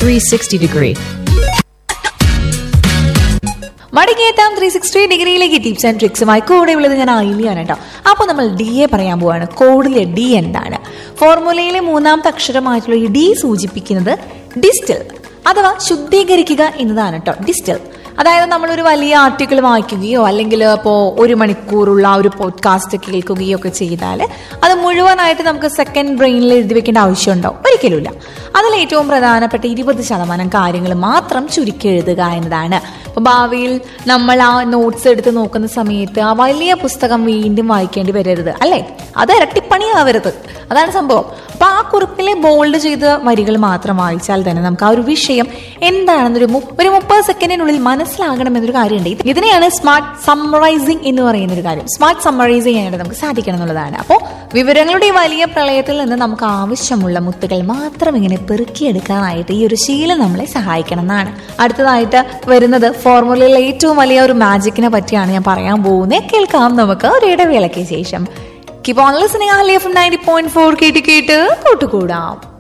360 degree. മടങ്ങിയെത്താം three sixty ഡിഗ്രിയിലേക്ക് tips and ട്രിക്സുമായി കൂടെ ഉള്ളത് ഞാൻ ഐലിയാണ് കേട്ടോ അപ്പോൾ നമ്മൾ ഡി എ പറയാൻ പോവാണ് കോഡിലെ ഡി എന്താണ് ഫോർമുലയിലെ മൂന്നാമത്തെ അക്ഷരമായിട്ടുള്ള ഈ ഡി സൂചിപ്പിക്കുന്നത് ഡിസ്റ്റിൽ അഥവാ ശുദ്ധീകരിക്കുക എന്നതാണ് കേട്ടോ ഡിസ്റ്റിൽ അതായത് നമ്മളൊരു വലിയ ആർട്ടിക്കിൾ വായിക്കുകയോ അല്ലെങ്കിൽ ഇപ്പോൾ ഒരു മണിക്കൂറുള്ള ഒരു പോഡ്കാസ്റ്റ് കേൾക്കുകയോ ഒക്കെ ചെയ്താൽ അത് മുഴുവനായിട്ട് നമുക്ക് സെക്കൻഡ് ബ്രെയിനിൽ എഴുതി വെക്കേണ്ട ആവശ്യമുണ്ടോ ഒരിക്കലുമില്ല അതിൽ ഏറ്റവും പ്രധാനപ്പെട്ട ഇരുപത് ശതമാനം കാര്യങ്ങൾ മാത്രം ചുരുക്കി എഴുതുക എന്നതാണ് അപ്പോൾ ഭാവിയിൽ നമ്മൾ ആ നോട്ട്സ് എടുത്ത് നോക്കുന്ന സമയത്ത് ആ വലിയ പുസ്തകം വീണ്ടും വായിക്കേണ്ടി വരരുത് അല്ലേ അത് ഇരട്ടിപ്പണിയാവരുത് അതാണ് സംഭവം അപ്പൊ ആ കുറിപ്പിലെ ബോൾഡ് ചെയ്ത വരികൾ മാത്രം വായിച്ചാൽ തന്നെ നമുക്ക് ആ ഒരു വിഷയം എന്താണെന്നൊരു മു- ഒരു മുപ്പത് സെക്കൻഡിനുള്ളിൽ മനസ്സിലാകണം എന്നൊരു കാര്യമുണ്ട് ഇത് ഇതിനെയാണ് സ്മാർട്ട് സമ്മറൈസിങ് എന്ന് പറയുന്ന ഒരു കാര്യം സ്മാർട്ട് സമ്മറൈസ് ചെയ്യാനായിട്ട് നമുക്ക് സാധിക്കണം എന്നുള്ളതാണ് അപ്പോൾ വിവരങ്ങളുടെ ഈ വലിയ പ്രളയത്തിൽ നിന്ന് നമുക്ക് ആവശ്യമുള്ള മുത്തുകൾ മാത്രം ഇങ്ങനെ പെറുക്കിയെടുക്കാനായിട്ട് ഈ ഒരു ശീലം നമ്മളെ സഹായിക്കണം എന്നാണ് അടുത്തതായിട്ട് വരുന്നത് ഫോർമുലയിലെ ഏറ്റവും വലിയ ഒരു മാജിക്കിനെ പറ്റിയാണ് ഞാൻ പറയാൻ പോകുന്നത് കേൾക്കാം നമുക്ക് ഒരു ഇടവേളയ്ക്ക് ശേഷം കീപ് ഓൺ ലിസണിംഗ് ആ ലൈഫ് നയൻറ്റി പോയിന്റ് ഫോർ കേട്ട് കേട്ട് കൂട്ടുകൂടാം